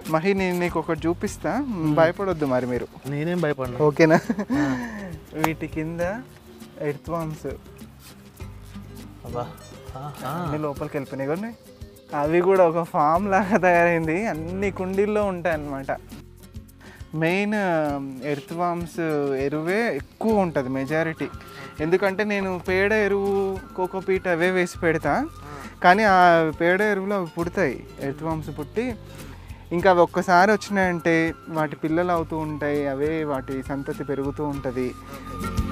మహి నేను నీకు ఒకటి చూపిస్తా భయపడొద్దు మరి మీరు నేనేం భయపడినా ఓకేనా వీటి కింద ఎర్త్ వామ్స్ అబ్బా ఆహా. అన్ని లోపలికి వెళ్ళిపోయినాయి కానీ అవి కూడా ఒక ఫామ్ లాగా తయారైంది అన్ని కుండీల్లో ఉంటాయి అన్నమాట మెయిన్ ఎర్త్ వామ్స్ ఎరువే ఎక్కువ ఉంటుంది మెజారిటీ ఎందుకంటే నేను పేడ ఎరువు కోకోపీట్ అవే వేసి పెడతా కానీ ఆ పేడ ఎరువులు అవి పుడతాయి ఎర్త్ వామ్స్ పుట్టి ఇంకా అవి ఒక్కసారి వచ్చినాయంటే వాటి పిల్లలు అవుతూ ఉంటాయి అవే వాటి సంతతి పెరుగుతూ ఉంటుంది